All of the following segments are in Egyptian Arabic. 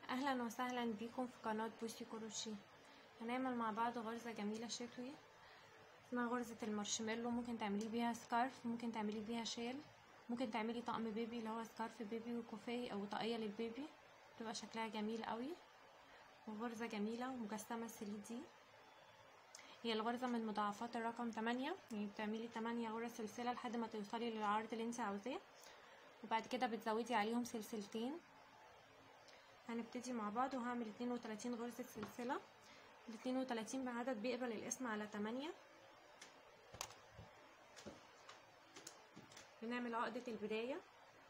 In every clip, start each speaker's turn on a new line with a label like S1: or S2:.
S1: اهلا وسهلا بيكم في قناة بوسي كروشيه هنعمل مع بعض غرزة جميلة شتوي اسمها غرزة المارشميلو ممكن تعملي بيها سكارف ممكن تعملي بيها شال ممكن تعملي طقم بيبي اللي هو سكارف بيبي وكوفيه او طاقية للبيبي تبقى شكلها جميل قوي وغرزة جميلة ومجسمة 3 دي هي الغرزة من مضاعفات الرقم 8 يعني بتعملي 8 غرز سلسلة لحد ما توصلي للعرض اللي انت عاوزاه وبعد كده بتزودي عليهم سلسلتين هنبتدي مع بعض وهعمل 32 غرزة سلسلة ال 32 بعدد بيقبل الاسم على 8 بنعمل عقدة البداية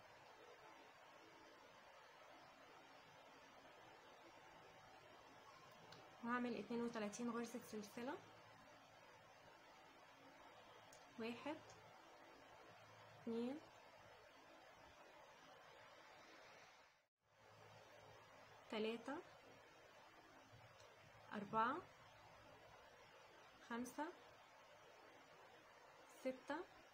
S1: وهعمل 32 غرزة سلسلة واحد اتنين تلاتة أربعة خمسة ستة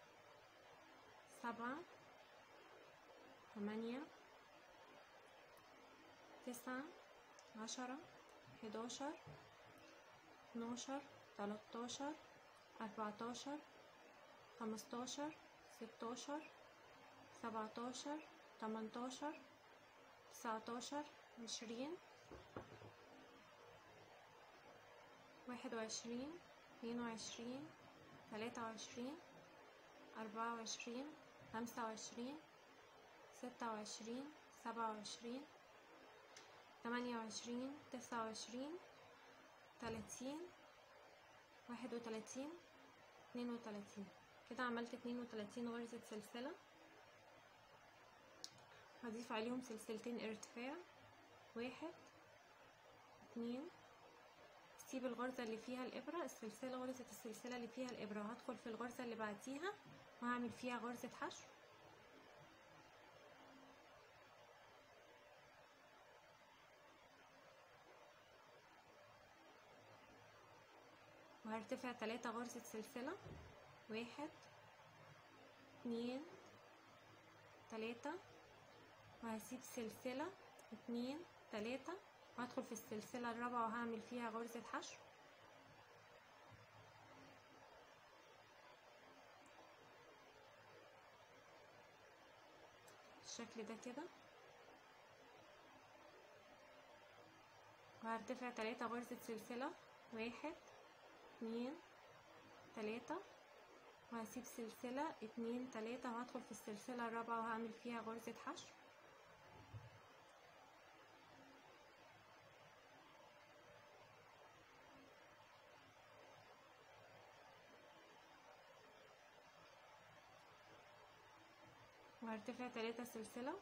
S1: سبعة ثمانية تسعة عشرة حداشر اتناشر تلاتاشر أربعتاشر خمستاشر ستاشر سبعتاشر تمنتاشر تسعتاشر عشرين واحد وعشرين اتنين وعشرين تلاتة وعشرين أربعة وعشرين خمسة وعشرين ستة وعشرين سبعة وعشرين تمانية وعشرين تسعة وعشرين تلاتين واحد وتلاتين اتنين وتلاتين كده عملت اتنين وتلاتين غرزة سلسلة هضيف عليهم سلسلتين ارتفاع واحد اتنين سيب الغرزة اللي فيها الإبرة السلسلة غرزة السلسلة اللي فيها الإبرة وهدخل في الغرزة اللي بعديها وهعمل فيها غرزة حشو وهرتفع تلاتة غرزة سلسلة واحد اتنين تلاتة وهسيب سلسلة اتنين تلاتة وهدخل في السلسلة الرابعة وهعمل فيها غرزة حشو بالشكل ده كده وهرتفع تلاتة غرزة سلسلة واحد اتنين تلاتة وهسيب سلسلة اتنين تلاتة وهدخل في السلسلة الرابعة وهعمل فيها غرزة حشو وهرتفع تلاتة سلسلة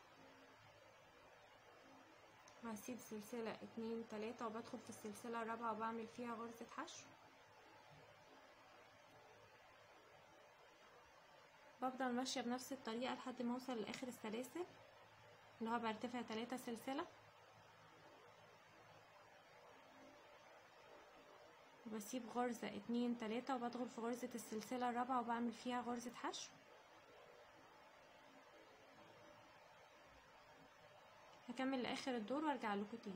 S1: وهسيب سلسلة اتنين تلاتة وبدخل في السلسلة الرابعة وبعمل فيها غرزة حشو بفضل ماشية بنفس الطريقة لحد ما اوصل لاخر السلاسل اللي هو برتفع تلاتة سلسلة وبسيب غرزة اتنين تلاتة وبدخل في غرزة السلسلة الرابعة وبعمل فيها غرزة حشو هكمل لاخر الدور وارجع لكم تاني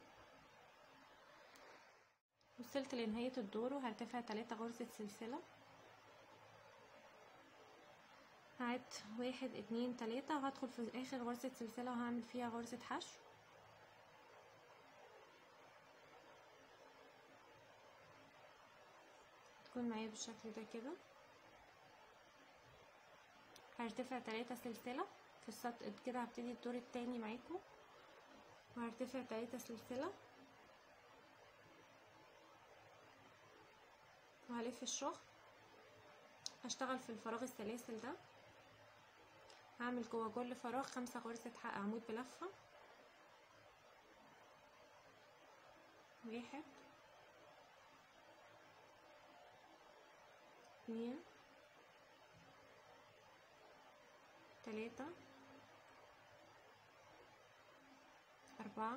S1: وصلت لنهاية الدور وهرتفع تلاتة غرزة سلسلة هعد واحد اتنين تلاتة وهدخل في اخر غرزة سلسلة وهعمل فيها غرزة حشو تكون معايا بالشكل ده كده هرتفع تلاتة سلسلة في السطر كده هبتدي الدور التاني معاكم وهرتفع تلاتة سلسلة وهلف الشغل هشتغل في الفراغ السلاسل ده هعمل جوه كل فراغ خمسة غرزة عمود بلفة واحد اتنين تلاتة أربعة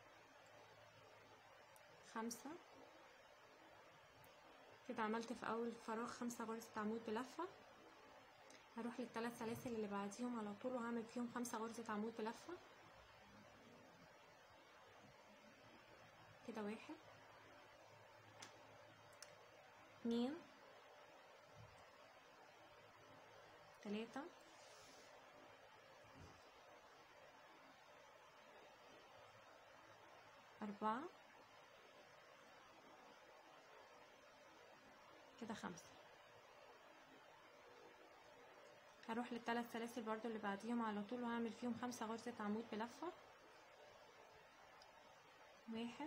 S1: خمسة كده عملت في أول فراغ خمسة غرزة عمود بلفة هروح للثلاث سلاسل اللي بعديهم على طول وهعمل فيهم خمسة غرزة عمود بلفة كده واحد اتنين تلاتة أربعة كده خمسة هروح للثلاث سلاسل برضو اللي بعديهم على طول وهعمل فيهم خمسة غرزة عمود بلفة واحد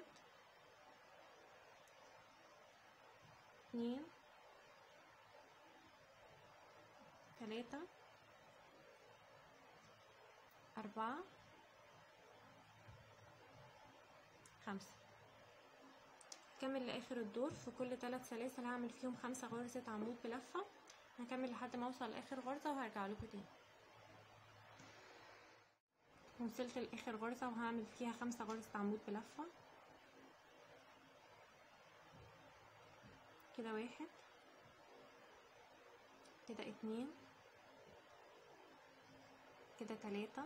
S1: اتنين تلاتة أربعة خمسة هكمل لآخر الدور في كل تلات سلاسل هعمل فيهم خمسة غرزة عمود بلفة هكمل لحد ما اوصل لاخر غرزة وهرجع لكم تاني وصلت لاخر غرزة وهعمل فيها خمسة غرزة عمود بلفة كده واحد كده اتنين كده تلاتة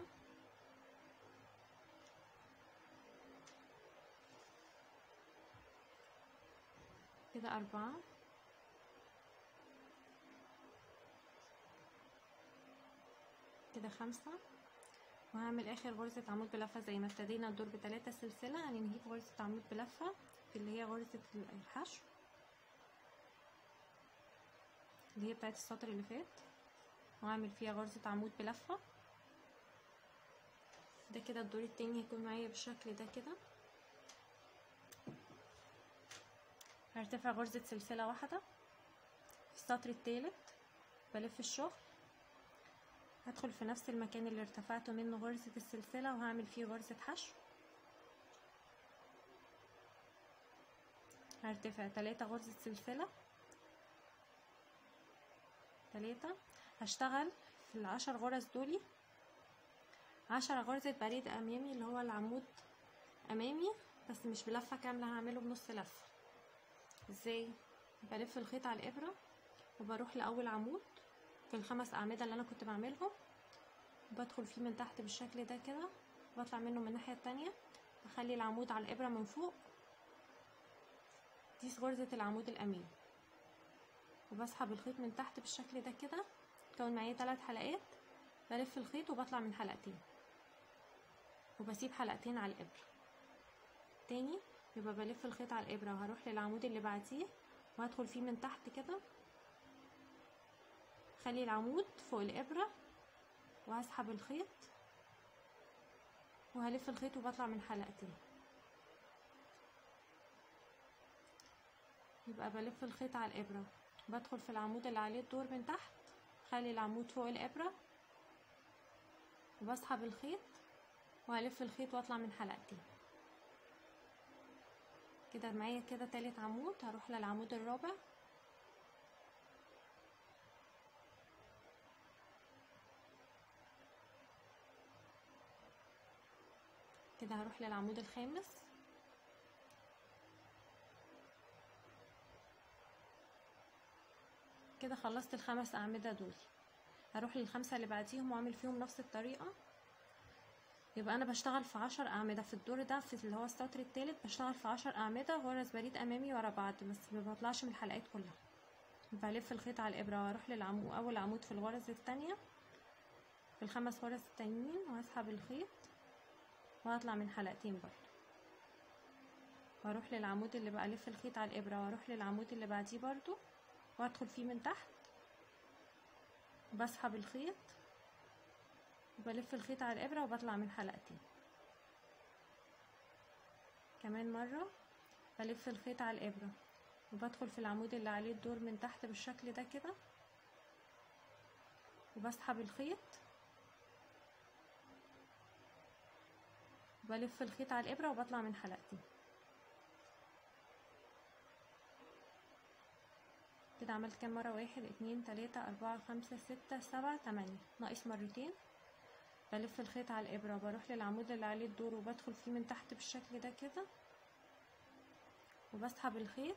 S1: كده أربعة كده خمسة وهعمل اخر غرزة عمود بلفة زي ما ابتدينا الدور بتلاتة سلسلة هننهيه في غرزة عمود بلفة اللي هي غرزة الحشو اللي هي بتاعت السطر اللي فات وهعمل فيها غرزة عمود بلفة ده كده الدور التاني هيكون معايا بالشكل ده كده هرتفع غرزة سلسلة واحدة في السطر التالت بلف الشغل هدخل في نفس المكان اللي ارتفعت منه غرزة السلسلة وهعمل فيه غرزة حشو هرتفع تلاتة غرزة سلسلة تلاتة هشتغل في العشر غرز دولي عشرة غرزة بريد أمامي اللي هو العمود أمامي بس مش بلفة كاملة هعمله بنص لفة ازاي بلف الخيط على الإبرة وبروح لأول عمود في الخمس أعمدة اللي أنا كنت بعملهم بدخل فيه من تحت بالشكل ده كده بطلع منه من الناحية التانية بخلي العمود على الإبرة من فوق دي غرزة العمود الأمامي وبسحب الخيط من تحت بالشكل ده كده كون معايا ثلاث حلقات بلف الخيط وبطلع من حلقتين وبسيب حلقتين على الإبرة تاني يبقى بلف الخيط على الإبرة وهروح للعمود اللي بعديه وهدخل فيه من تحت كده خلي العمود فوق الإبرة وهسحب الخيط وهلف الخيط وبطلع من حلقتين يبقى بلف الخيط على الإبرة بدخل في العمود اللي عليه الدور من تحت خلي العمود فوق الإبرة وبسحب الخيط وهلف الخيط واطلع من حلقتين كده معايا كده تالت عمود هروح للعمود الرابع كده هروح للعمود الخامس كده خلصت الخمس أعمدة دول هروح للخمسة اللي بعديهم واعمل فيهم نفس الطريقة يبقى انا بشتغل في عشر اعمدة في الدور ده في اللي هو السطر التالت بشتغل في عشر اعمدة غرز بريد امامي ورا بعض بس ما بطلعش من الحلقات كلها بلف الخيط على الابرة واروح للعمود اول عمود في الغرز التانية في الخمس غرز التانيين وهسحب الخيط وهطلع من حلقتين برضه واروح للعمود اللي بألف الخيط على الابرة واروح للعمود اللي بعديه برضه وادخل فيه من تحت بسحب الخيط وبلف الخيط على الإبرة وبطلع من حلقتين كمان مرة بلف الخيط على الإبرة وبدخل في العمود اللي عليه الدور من تحت بالشكل ده كده وبسحب الخيط وبلف الخيط على الإبرة وبطلع من حلقتين كده عملت كام مرة واحد اتنين تلاتة أربعة خمسة ستة سبعة تمانية ناقص مرتين بلف الخيط على الإبرة وبروح للعمود اللي عليه الدور وبدخل فيه من تحت بالشكل ده كده وبسحب الخيط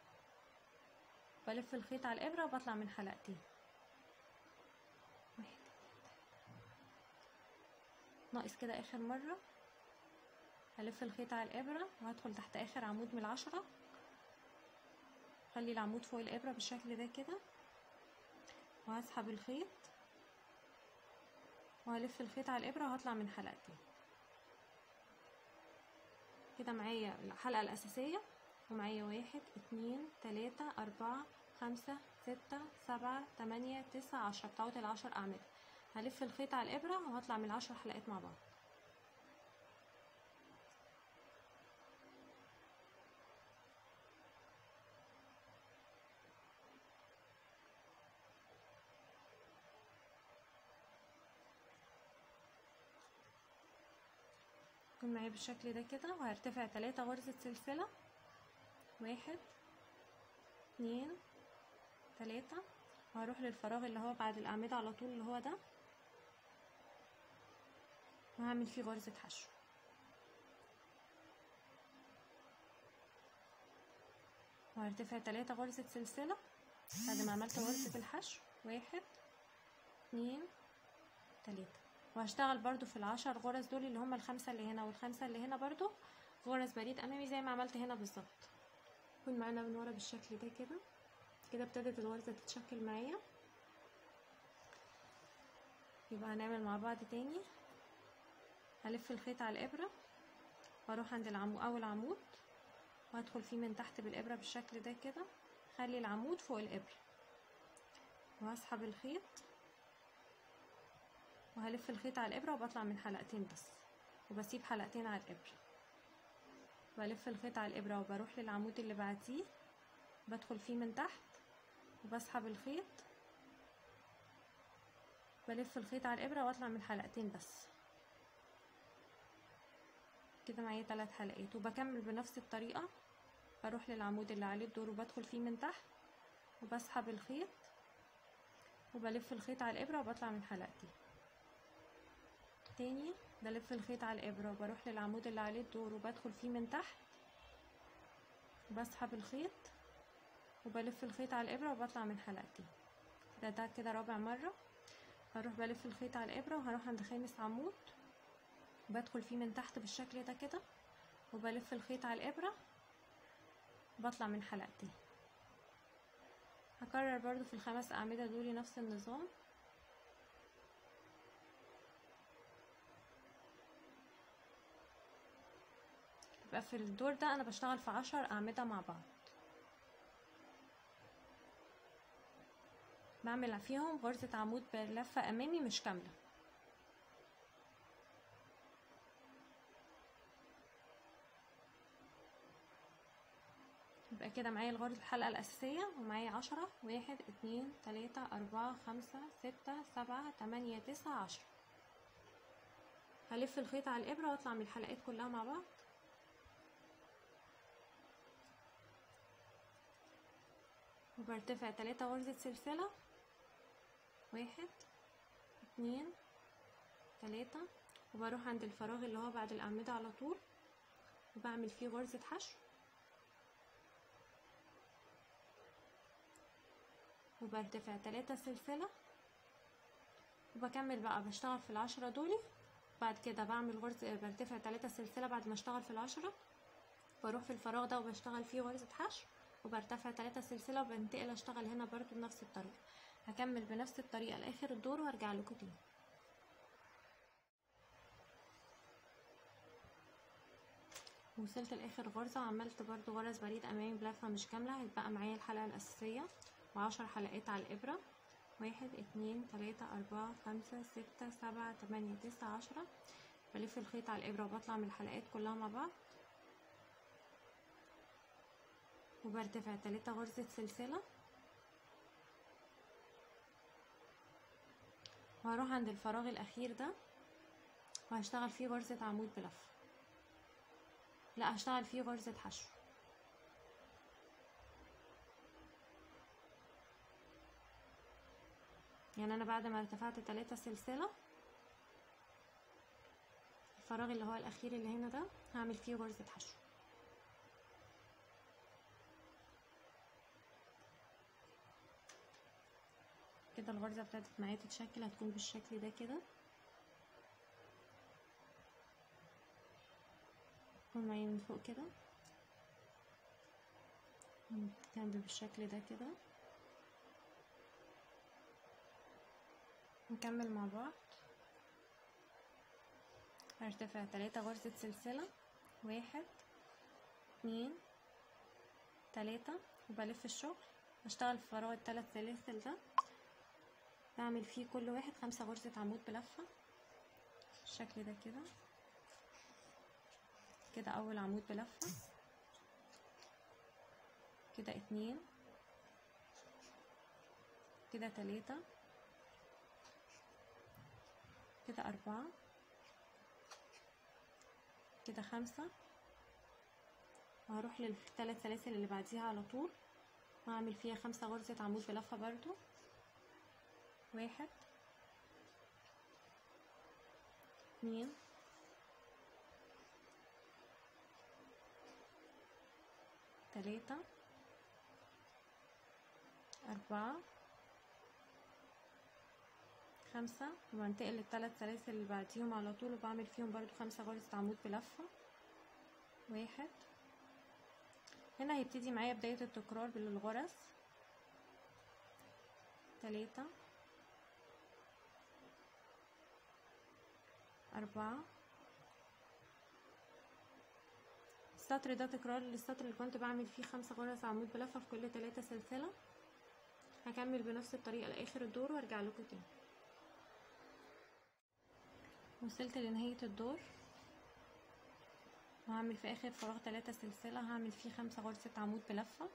S1: بلف الخيط على الإبرة وبطلع من حلقتين واحد ناقص كده آخر مرة هلف الخيط على الابرة وهدخل تحت اخر عمود من العشرة خلي العمود فوق الابرة بالشكل ده كده وهسحب الخيط وهلف الخيط على الابرة وهطلع من حلقتين كده معايا الحلقة الأساسية ومعايا واحد اتنين تلاتة أربعة خمسة ستة سبعة تمانية تسعة عشرة بتاعت العشر أعمدة هلف الخيط على الإبرة وهطلع من العشر حلقات مع بعض يكون معايا بالشكل ده كده وهرتفع تلاتة غرزة سلسلة واحد اتنين تلاتة وهروح للفراغ اللي هو بعد الأعمدة على طول اللي هو ده وهعمل فيه غرزة حشو وهرتفع تلاتة غرزة سلسلة بعد ما عملت غرزة الحشو واحد اتنين تلاتة وهشتغل برضو في العشر غرز دول اللي هما الخمسة اللي هنا والخمسة اللي هنا برضو غرز بريد أمامي زي ما عملت هنا بالظبط يكون معانا من ورا بالشكل ده كده كده ابتدت الغرزة تتشكل معايا يبقى هنعمل مع بعض تاني هلف الخيط على الإبرة واروح عند العمود أول عمود وهدخل فيه من تحت بالإبرة بالشكل ده كده خلي العمود فوق الإبرة وهسحب الخيط وهلف الخيط على الإبرة وبطلع من حلقتين بس وبسيب حلقتين على الإبرة بلف الخيط على الإبرة وبروح للعمود اللي بعديه بدخل فيه من تحت وبسحب الخيط بلف الخيط على الإبرة واطلع من حلقتين بس كده معايا تلات حلقات وبكمل بنفس الطريقة بروح للعمود اللي عليه الدور وبدخل فيه من تحت وبسحب الخيط وبلف الخيط على الإبرة وبطلع من حلقتين تاني بلف الخيط على الإبرة وبروح للعمود اللي عليه الدور وبدخل فيه من تحت وبسحب الخيط وبلف الخيط على الإبرة وبطلع من حلقتين ده ده كده رابع مرة هروح بلف الخيط على الإبرة وهروح عند خامس عمود بدخل فيه من تحت بالشكل ده كده وبلف الخيط على الإبرة بطلع من حلقتين هكرر برضو في الخمس أعمدة دول نفس النظام يبقى في الدور ده أنا بشتغل في عشر أعمدة مع بعض بعمل فيهم غرزة عمود بلفة أمامي مش كاملة يبقى كده معايا الغرز الحلقة الأساسية ومعايا عشرة واحد اتنين تلاتة أربعة خمسة ستة سبعة تمانية تسعة عشرة هلف الخيط على الإبرة وأطلع من الحلقات كلها مع بعض وبرتفع تلاتة غرزة سلسلة واحد اتنين تلاتة وبروح عند الفراغ اللي هو بعد الأعمدة على طول وبعمل فيه غرزة حشو وبرتفع تلاتة سلسلة وبكمل بقى بشتغل في العشرة دولي بعد كده بعمل غرزة برتفع تلاتة سلسلة بعد ما اشتغل في العشرة بروح في الفراغ ده وبشتغل فيه غرزة حشو وبرتفع تلاتة سلسلة وبنتقل اشتغل هنا برضو بنفس الطريقة هكمل بنفس الطريقة لاخر الدور وارجع لكم تاني وصلت لاخر غرزة وعملت برضو غرز بريد امامي بلفة مش كاملة هيتبقى معايا الحلقة الاساسية وعشر حلقات على الابرة واحد اتنين تلاتة اربعة خمسة ستة سبعة تمانية تسعة عشرة بلف الخيط على الابرة وبطلع من الحلقات كلها مع بعض وبرتفع تلاتة غرزة سلسلة وهروح عند الفراغ الاخير ده وهشتغل فيه غرزة عمود بلفة لا هشتغل فيه غرزة حشو يعني انا بعد ما ارتفعت تلاتة سلسلة الفراغ اللي هو الاخير اللي هنا ده هعمل فيه غرزة حشو كده الغرزة ابتدت معايا تتشكل هتكون بالشكل ده كده يكون معايا من فوق كده من جنب بالشكل ده كده نكمل مع بعض هرتفع تلاتة غرزة سلسلة واحد اتنين تلاتة وبلف الشغل هشتغل في فراغ التلات سلاسل ده بعمل فيه كل واحد خمسة غرزة عمود بلفة بالشكل ده كده كده اول عمود بلفة كده اتنين كده تلاتة كده أربعة كده خمسة وهروح للثلاث سلاسل اللي بعديها على طول وهعمل فيها خمسة غرزة عمود بلفة برضو واحد اتنين تلاتة أربعة خمسة وبنتقل للتلات سلاسل اللي بعديهم على طول وبعمل فيهم برضو خمسة غرزة عمود بلفة واحد هنا هيبتدي معايا بداية التكرار بالغرز تلاتة أربعة السطر ده تكرار للسطر اللي كنت بعمل فيه خمسة غرز عمود بلفة في كل تلاتة سلسلة هكمل بنفس الطريقة لآخر الدور وارجع لكم تاني وصلت لنهاية الدور وهعمل في آخر فراغ تلاتة سلسلة هعمل فيه خمسة غرزة عمود بلفة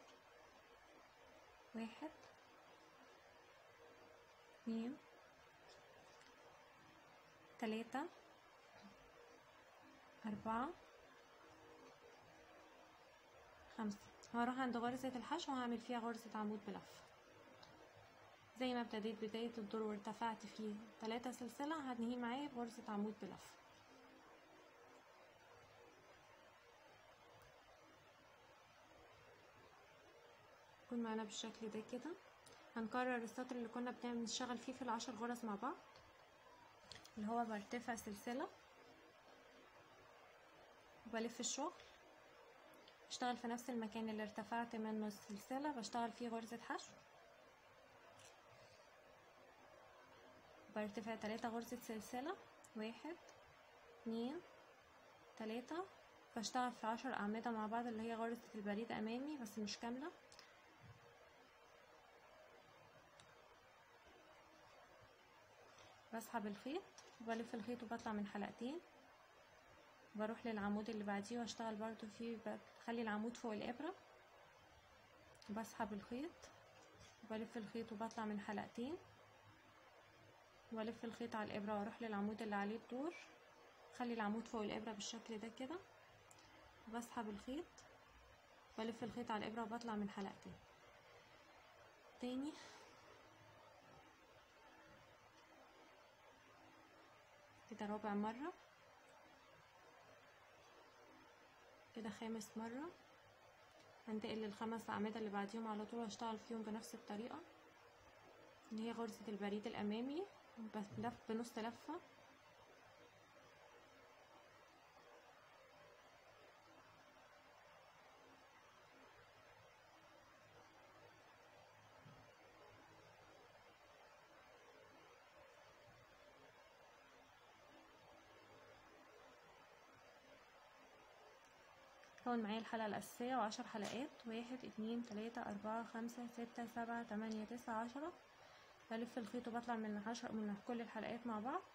S1: واحد اتنين تلاتة أربعة خمسة هروح عند غرزة الحشو وهعمل فيها غرزة عمود بلفة زي ما ابتديت بداية الدور وارتفعت فيه تلاتة سلسلة هنهي معايا بغرزة عمود بلفة يكون معانا بالشكل ده كده هنكرر السطر اللي كنا بنشتغل فيه في العشر غرز مع بعض اللي هو برتفع سلسلة وبلف الشغل بشتغل في نفس المكان اللي ارتفعت منه السلسلة بشتغل فيه غرزة حشو برتفع تلاتة غرزة سلسلة واحد اتنين تلاتة بشتغل في عشر أعمدة مع بعض اللي هي غرزة البريد أمامي بس مش كاملة بسحب الخيط وبلف الخيط وبطلع من حلقتين بروح للعمود اللي بعديه واشتغل برضو فيه بخلي العمود فوق الابرة بسحب الخيط وبلف الخيط وبطلع من حلقتين والف الخيط على الابرة واروح للعمود اللي عليه الدور خلي العمود فوق الابرة بالشكل ده كده بسحب الخيط بلف الخيط على الابرة وبطلع من حلقتين تاني كده رابع مرة كده خامس مرة هنتقل للخمس أعمدة اللي بعديهم على طول هشتغل فيهم بنفس الطريقة اللي هي غرزة البريد الأمامي بلف بنص لفة كون معايا الحلقة الأساسية وعشر حلقات واحد اتنين تلاتة أربعة خمسة ستة سبعة تمانية تسعة عشرة بلف الخيط وبطلع من عشر من كل الحلقات مع بعض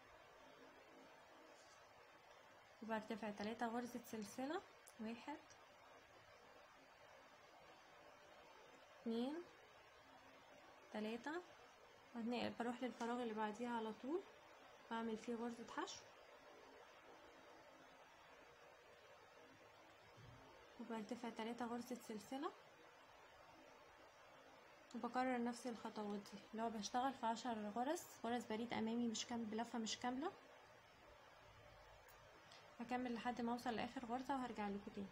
S1: وبرتفع تلاتة غرزة سلسلة واحد اتنين تلاتة واتنقل بروح للفراغ اللي بعديها على طول بعمل فيه غرزة حشو وبرتفع تلاتة غرزة سلسلة وبكرر نفس الخطوات دي اللي هو بشتغل في عشر غرز غرز بريد امامي مش كامل بلفة مش كاملة هكمل لحد ما اوصل لاخر غرزة وهرجع لكم تاني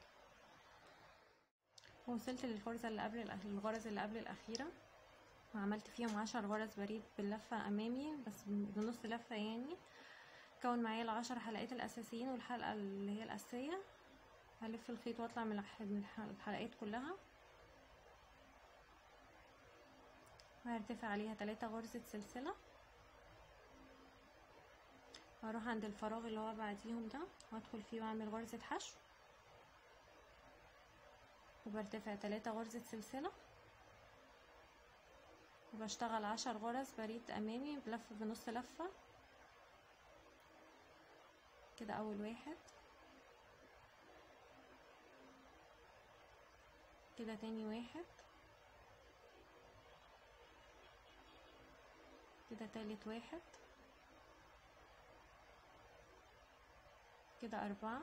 S1: وصلت للغرزة اللي قبل الأخ- الغرز اللي قبل الأخيرة وعملت فيهم عشر غرز بريد باللفة أمامي بس بنص لفة يعني كون معايا العشر حلقات الأساسيين والحلقة اللي هي الأساسية هلف الخيط واطلع من الح- من الح- الحلقات كلها وهرتفع عليها تلاتة غرزة سلسلة واروح عند الفراغ اللي هو بعديهم ده وادخل فيه واعمل غرزة حشو وبرتفع تلاتة غرزة سلسلة وبشتغل عشر غرز بريد امامي بلف بنص لفة كده اول واحد كده تاني واحد كده تالت واحد كده أربعة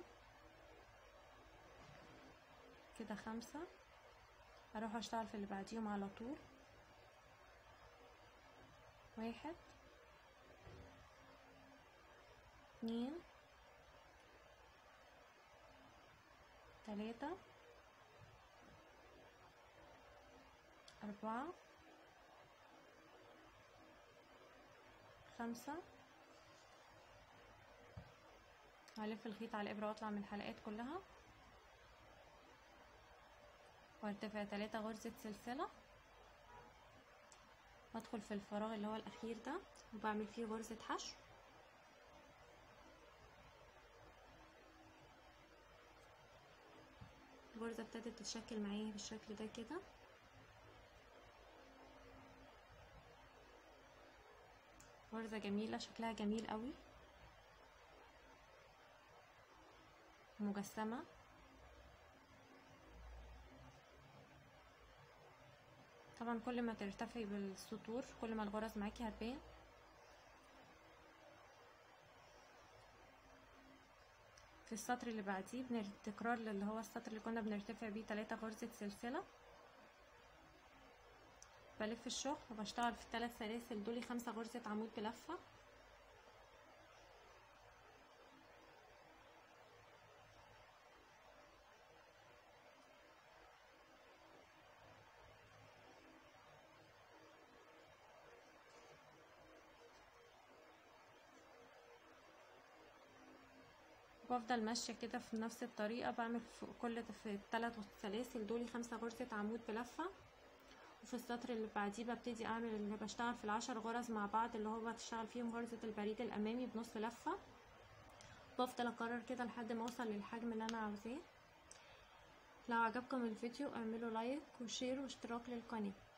S1: كده خمسة أروح أشتغل في اللي بعديهم على طول واحد اتنين تلاتة أربعة خمسة هلف الخيط على الإبرة وأطلع من الحلقات كلها وارتفع تلاتة غرزة سلسلة وادخل في الفراغ اللي هو الأخير ده وبعمل فيه غرزة حشو الغرزة ابتدت تتشكل معايا بالشكل ده كده غرزة جميلة شكلها جميل قوي مجسمة طبعا كل ما ترتفعي بالسطور كل ما الغرز معاكي هتبان في السطر اللي بعديه بنر- تكرار اللي هو السطر اللي كنا بنرتفع بيه تلاتة غرزة سلسلة بلف الشغل وبشتغل في الثلاث سلاسل دول خمسة غرزة عمود بلفة بفضل ماشية كده في نفس الطريقة بعمل في كل في الثلاث سلاسل دول خمسة غرزة عمود بلفة وفي السطر اللي بعديه ببتدي اعمل اللي بشتغل في العشر غرز مع بعض اللي هو بشتغل فيهم غرزة البريد الامامي بنص لفة بفضل اكرر كده لحد ما اوصل للحجم اللي انا عاوزاه لو عجبكم الفيديو اعملوا لايك وشير واشتراك للقناة